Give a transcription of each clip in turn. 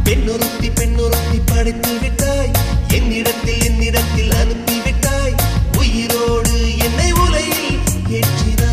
பெண்ணொருத்தி பெண்ணொருத்தி படைத்து விட்டாய் என்னிடத்தில் என்னிடத்தில் அனுப்பி விட்டாய் உயிரோடு என்னை உலையில் ஏற்றினாய்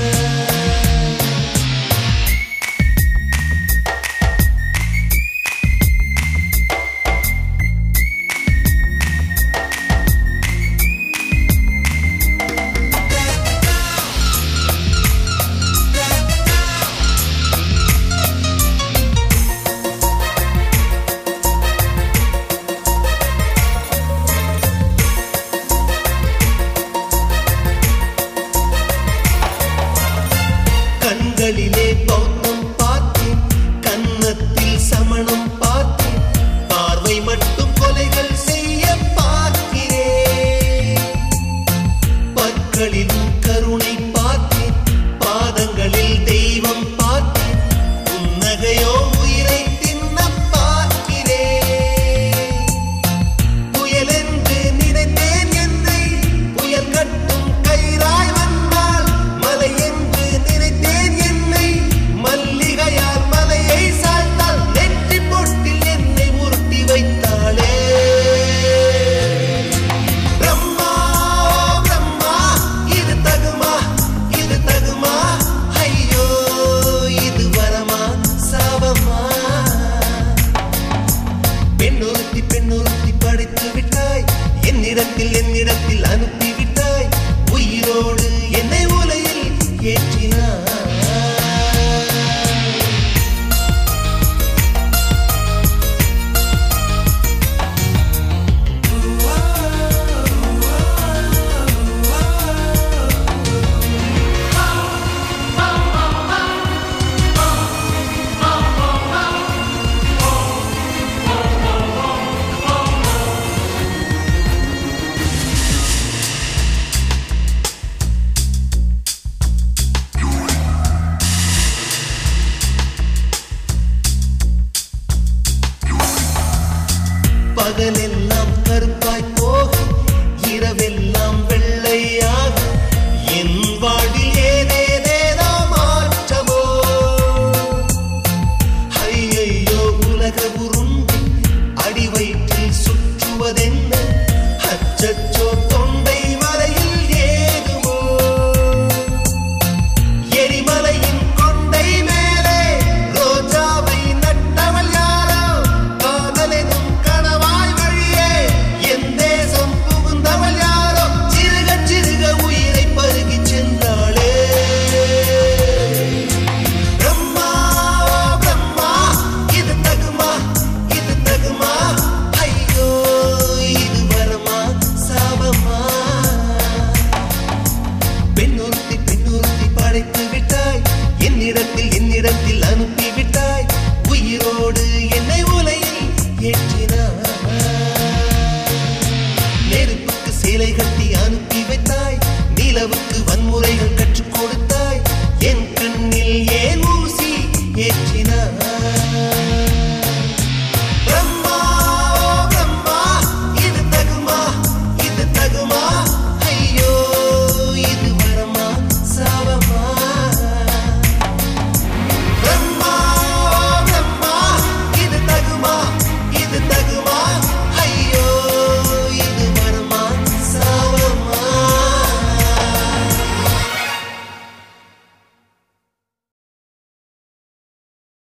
கண்களிலே பௌத்தம் பார்த்தேன் கன்னத்தில் சமணம் பார்த்தேன் பார்வை மட்டும் கொலைகள் செய்ய பார்க்கிறேன் பற்களிலும் கருணை பார்த்தேன் பாதங்களில் தெய்வம் பார்த்தேன் புன்னகையோ உயிரை தின்ன பார்க்கிறேன் புயலென்று நினைத்தேன் என்னை புயல் கட்டும் கயிறாய் வந்தால் மலை என்று நினைத்தேன் என்னை மல்லிகையால் மலையை சாய்த்தால் நெற்றி பொட்டில் என்னை உருட்டி வைத்தாளே பிரம்மா பிரம்மா இது தகுமா இது தகுமா ஐயோ இது வரமா சாபமா பெண்ணொருத்தி பெண்ணொருத்தி படைத்து விட்டாய் என்னிடத்தில் என்னிடத்தில் அனுப்பி விட்டாய் உயிரோடு என்னை உலையில் ஏற்றினாய் பகலெல்லாம் கருப்பாய் போக இரவெல்லாம் வெள்ளையாக என் வாழ்வில் ஏதேதேதோ மாற்றமோ ஐயையோ உலக உருண்டு அடி வயிற்றில் சுற்றுவதென்ன அச்சச்சோ தொண்டை வரையில் ஏதுமோ எரிமலையின் கொண்டை மேலே ரோஜாவை நட்டவள் யாரோ காதலெனும் கணவாய் வழியே என் தேசம் புகுந்தவள் யாரோ சிறுக சிறுக உயிரை பருகி சென்றாளே பிரம்மா பிரம்மா இது தகுமா இது தகுமா ஐயோ இது வரமா சாபமா பெண்ணொருத்தி பெண்ணொருத்தி படைத்து விட்டாய் என்னிடத்தில் என்னிடத்தில் அனுப்பி விட்டாய் உயிரோடு என்னை உலையில் ஏற்றி